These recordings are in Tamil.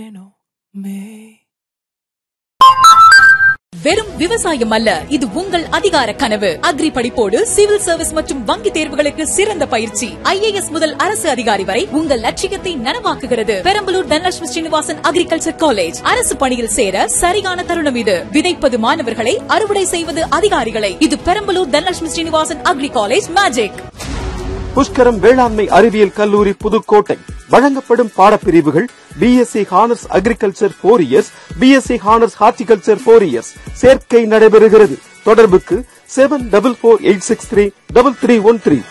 வெறும் விவசாயம் அல்ல இது உங்கள் அதிகார கனவு அக்ரி படிப்போடு சிவில் சர்வீஸ் மற்றும் வங்கி தேர்வுகளுக்கு சிறந்த பயிற்சி ஐஏஎஸ் முதல் அரசு அதிகாரி வரை உங்கள் லட்சியத்தை நனவாக்குகிறது பெரம்பலூர் தனலட்சுமி ஸ்ரீனிவாசன் அக்ரிகல்ச்சர் காலேஜ் அரசு பணியில் சேர சரியான தருணம் இது விதைப்பது மாணவர்களை அறுவடை செய்வது அதிகாரிகளை இது Perambalur Dhanalakshmi Srinivasan agri college magic Pushkaram வேளாண்மை அறிவியல் கல்லூரி புதுக்கோட்டை வழங்கப்படும் பாடப்பிரிவுகள் B Sc honours agriculture four years B Sc honours horticulture four years சேர்க்கை நடைபெறுகிறது தொடர்புக்கு seven double four eight six three double three one three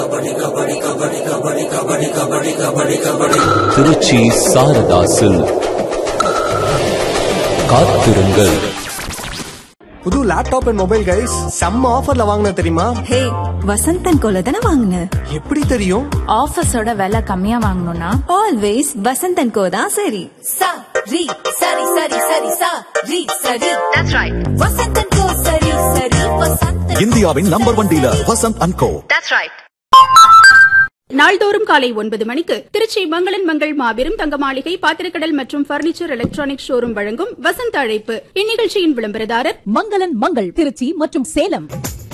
Trichy Saradha silk காத்திருங்கள் புது லேப்டாப் அண்ட் மொபைல் கைஸ் செம்ம ஆஃபர்ல வாங்கின தெரியுமா ஹே வசந்தன் கோல தானே வாங்கின எப்படி தெரியும் ஆஃபீஸோட விலை கம்மியா வாங்கணும்னா ஆல்வேஸ் வசந்தன் கோ தான் சரி சா ரி சரி சரி சரி சா ரி சரி தட்ஸ் ரைட் வசந்தன் கோ சரி சரி வசந்தன் இந்தியாவின் number one dealer Vasanth and co நாள்தோறும் காலை ஒன்பது மணிக்கு திருச்சி மங்களன் மங்கள் மாபெரும் தங்க மாளிகை பாத்திரக்கடல் மற்றும் பர்னிச்சர் எலக்ட்ரானிக் ஷோரூம் வழங்கும் வசந்த அழைப்பு இந்நிகழ்ச்சியின் விளம்பரதாரர் மங்களன் மங்கள் திருச்சி மற்றும் சேலம்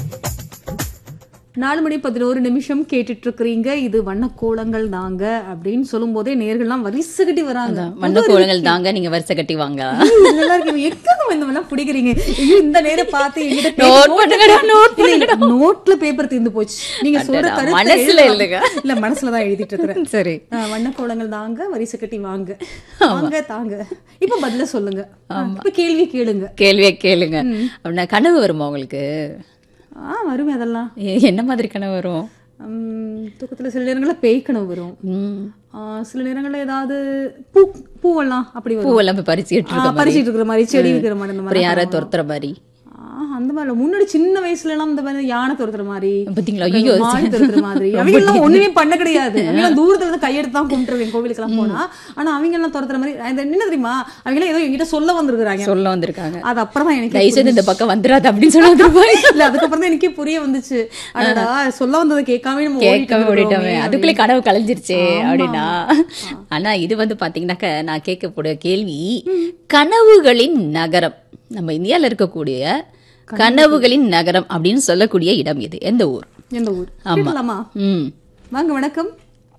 நாலு மணி பதினோரு நிமிஷம் கேட்டுட்டு இருக்கிறீங்க இது வண்ணக்கோலங்கள் தாங்க அப்படின்னு சொல்லும் போதே நேர்கள்லாம் வரிசை கட்டி வராங்க வண்ண கோலங்கள் தாங்க நீங்க வருஷ கட்டி வாங்க ஐயோ, நல்லா இருக்கு எங்க இந்த மாதிரிலாம் பிடிக்கிறீங்க ஐயோ இந்த நேரம் பார்த்து எங்கிட்ட paper- Note பண்ணுங்கடா, note இல்ல, இல்ல, நோட்ல பேப்பர் தீர்ந்து போச்சு நீங்க சொல்ற அடடா, கருத்தை மனசுல எழுதலாம். இல்லைங்க. இல்ல மனசுல தான் எழுதிட்டு இருக்கிறேன் சரி ஆ, வண்ணக்கோலங்கள் தாங்க வரிசை கட்டி வாங்க வாங்க தாங்க இப்ப பதில சொல்லுங்க இப்ப கேள்வி கேளுங்க கேள்வியே கேளுங்க அப்படின்னா கனவு வருமா உங்களுக்கு ஆ வருமே அதெல்லாம் எ- என்ன மாதிரி கனவு வரும் உம், தூக்கத்துல சில நேரங்கள்ல பேய் கனவு வரும் ம். ஆ, சில நேரங்கள்ல ஏதாவது பூ பூவெல்லாம் அப்படி வரும் பூவெல்லாம் போய் பறிச்சுட்டு ஆ, இருக்க மாதிரி பறிச்சிட்டு இருக்கிற மாதிரி செடி இருக்கிற மாதிரி அந்த அப்புறம் மாதிரி யாராவது துரத்துற மாதிரி ஆ, அந்த மாதிரி இல்ல. முன்னாடி சின்ன வயசுல எல்லாம் இந்த மாதிரி யானை துரத்துற மாதிரி பாத்தீங்களா? ஐயோ, மான் துரத்துற மாதிரி அவங்க எல்லாம் ஒண்ணுமே பண்ண கிடையாது அவங்க எல்லாம் தூரத்துல இருந்து கையெடுத்து தான் கும்பிட்டுருவேன் கோவிலுக்கு எல்லாம் போனா ஆனா அவங்க எல்லாம் துரத்துற மாதிரி அந்த என்ன தெரியுமா அவங்க எல்லாம் ஏதோ என்கிட்ட சொல்ல வந்திருக்காங்க சொல்ல வந்திருக்காங்க அது அப்புறம் தான் எனக்கு தயவு செய்து இந்த பக்கம் வந்துடாது அப்படின்னு சொல்ல வந்துருப்பாங்க இல்ல அதுக்கப்புறம் தான் எனக்கே புரிய வந்துச்சு அடடா சொல்ல வந்ததை கேட்காம நம்ம கேட்கவே ஓடிட்டு ஓடிட்டோமே இருக்கிறோமே அதுக்குள்ளே கனவு கலைஞ்சிருச்சே ஆமா. அப்படின்னா ஆனா இது வந்து பாத்தீங்கன்னாக்க நான் கேட்கக்கூடிய கேள்வி கனவுகளின் நகரம் நம்ம இந்தியால இருக்கக்கூடிய கனவுகளின் நகரம் அப்படின்னு சொல்லக்கூடிய இடம் இது எந்த ஊர் எந்த ஊர் ஆமா. கேட்கலாமா ம் வாங்க வணக்கம்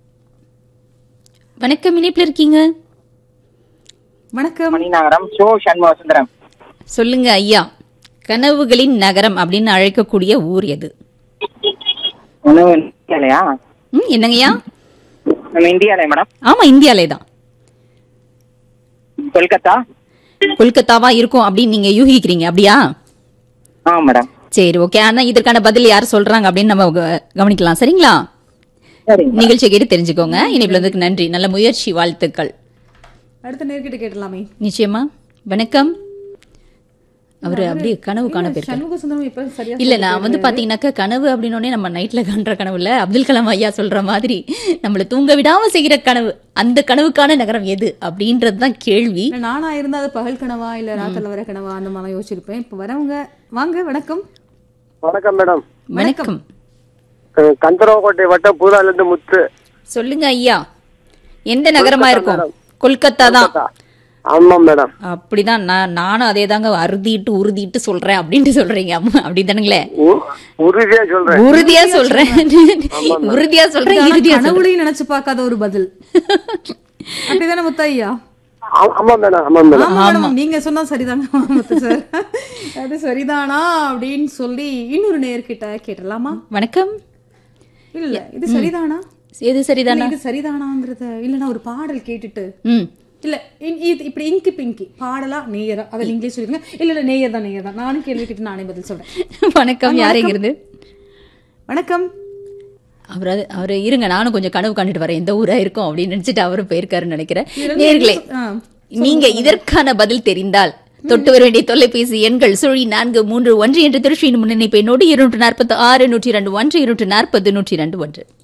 வணக்கம் இணைப்புல இருக்கீங்க வணக்கம் மணிநகரம் சோ சண்முக சுந்தரம் சொல்லுங்க ஐயா கனவுகளின் நகரம் அப்படின்னு அழைக்கக்கூடிய ஊர் எது உணவு இந்தியாலயா ம் என்னங்கய்யா நம்ம இந்தியாலயா மேடம் ஆமா இந்தியாலே தான் கொல்கத்தா கொல்கத்தாவா இருக்கும் அப்படின்னு நீங்க யூகிக்கிறீங்க அப்படியா ஆ மேடம் சரி ஓகே ஆனா இதற்கான பதில் யார் சொல்றாங்க அப்படின்னு நம்ம க- கவனிக்கலாம் சரிங்களா சரி நிகழ்ச்சியை கேட்டு தெரிஞ்சுக்கோங்க இணைப்புல இருந்ததுக்கு நன்றி நல்ல முயற்சி வாழ்த்துக்கள் அடுத்த நேர்கிட்ட கேட்டலாமே நிச்சயமா வணக்கம் அவரு அப்படியே கனவு காண போயிருக்காரு சண்முக சுந்தரம் இப்ப சரியா இல்ல நான் வந்து பாத்தீங்கன்னாக்கா கனவு அப்படின்னோடனே நம்ம நைட்ல காண்ற கனவு இல்ல அப்துல் கலாம் ஐயா சொல்ற மாதிரி நம்மள தூங்க விடாம செய்கிற கனவு அந்த கனவுக்கான நகரம் எது அப்படின்றதுதான் கேள்வி இல்ல, நானா இருந்தா அது பகல் கனவா இல்ல ராத்திரில வர கனவா அந்த மாதிரி யோசிச்சிருப்பேன் இப்ப வரவங்க வாங்க வணக்கம் வணக்கம் மேடம் வணக்கம் கந்தரவக்கோட்டை வட்டம் பூதால இருந்து முத்து சொல்லுங்க ஐயா எந்த நகரமா இருக்கும் கொல்கத்தா தான் ஆமா மேடம் அப்படிதான் நான் நானும் அதே தாங்க அறுதிட்டு உறுதிட்டு சொல்றேன் அப்படின்ட்டு சொல்றீங்க அம்மா அப்படிதானுங்களே உ- உறுதியா சொல்றேன் உறுதியா சொல்றேன் உறுதியா சொல்றேன் ஆனா இறுதியா சொல்றேன் கனவுலையும் நினைச்சு பார்க்காத ஒரு பதில் அப்படிதானே முத்தையா ஆ- ஆமா மேடம் ஆமா மேடம் ஆமா மேடம் நீங்க சொன்னா சரிதாங்க முத்து சார் அது சரிதானா அப்படின்னு சொல்லி இன்னொரு நேர்கிட்ட கேட்டலாமா வணக்கம் இல்ல இது சரிதானா எது சரிதானா இல்ல, இது சரிதானாங்கிறத இல்லனா ஒரு பாடல் கேட்டுட்டு ம் இல்ல இ- இது இப்படி இங்கி பிங்கி பாடலா நேயரா அதை நீங்களே சொல்லுங்க இல்ல இல்ல நேயர் தான் நேயர் தான் நானும் கேள்வி கேட்டு நானே பதில் சொல்றேன் வணக்கம் யார் எங்கிருந்து வணக்கம் அவர் அது- அவரு இருங்க நானும் கொஞ்சம் கனவு கண்டுட்டு வரேன் எந்த ஊரா இருக்கும் அப்படின்னு நினைச்சிட்டு அவரும் போயிருக்காருன்னு நினைக்கிறேன் இருந்து நேர்களே ஆ, நீங்க இதற்கான பதில் தெரிந்தால் தொட்டு வர வேண்டிய தொலைபேசி எண்கள் சுழி நான்கு மூன்று ஒன்று என்ற திருச்சியின் முன்னணிப்பை நோடு இருநூற்று நாற்பத்தி ஆறு நூற்றி இரண்டு ஒன்று இருநூற்று நாற்பது நூற்றி இரண்டு ஒன்று